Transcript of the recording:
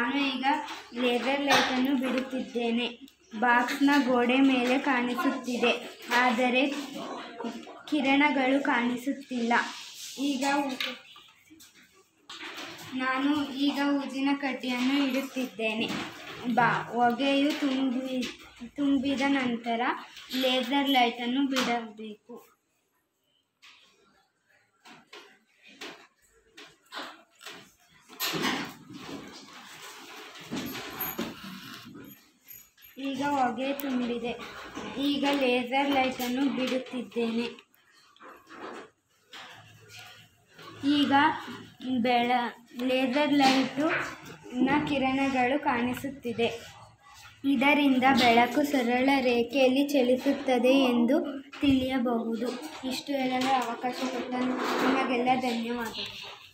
ನಾನು ಈಗ ಲೇಸರ್ ಲೈಟನ್ನು ಬಿಡುತ್ತಿದ್ದೇನೆ ಬಾಕ್ಸ್ನ ಗೋಡೆ ಮೇಲೆ ಕಾಣಿಸುತ್ತಿದೆ ಆದರೆ ಕಿರಣಗಳು ಕಾಣಿಸುತ್ತಿಲ್ಲ ಈಗ ಉ- ನಾನು ಈಗ ಊದಿನ ಕಡ್ಡಿಯನ್ನು ಇಡುತ್ತಿದ್ದೇನೆ ಬಾ ಹೊಗೆಯು ತುಂಬಿ ತುಂಬಿದ ನಂತರ ಲೇಸರ್ ಲೈಟನ್ನು ಬಿಡಬೇಕು ಈಗ ಹೊಗೆ ತುಂಬಿದೆ ಈಗ ಲೇಸರ್ ಲೈಟನ್ನು ಬಿಡುತ್ತಿದ್ದೇನೆ ಈಗ ಬೆಳ ಲೇಸರ್ ಲೈಟು ನ ಕಿರಣಗಳು ಕಾಣಿಸುತ್ತಿದೆ ಇದರಿಂದ ಬೆಳಕು ಸರಳ ರೇಖೆಯಲ್ಲಿ ಚಲಿಸುತ್ತದೆ ಎಂದು ತಿಳಿಯಬಹುದು ಇಷ್ಟು ಹೇಳಲು ಅವಕಾಶ ಕೊಟ್ಟ ನಿಮಗೆಲ್ಲ ಧನ್ಯವಾದಗಳು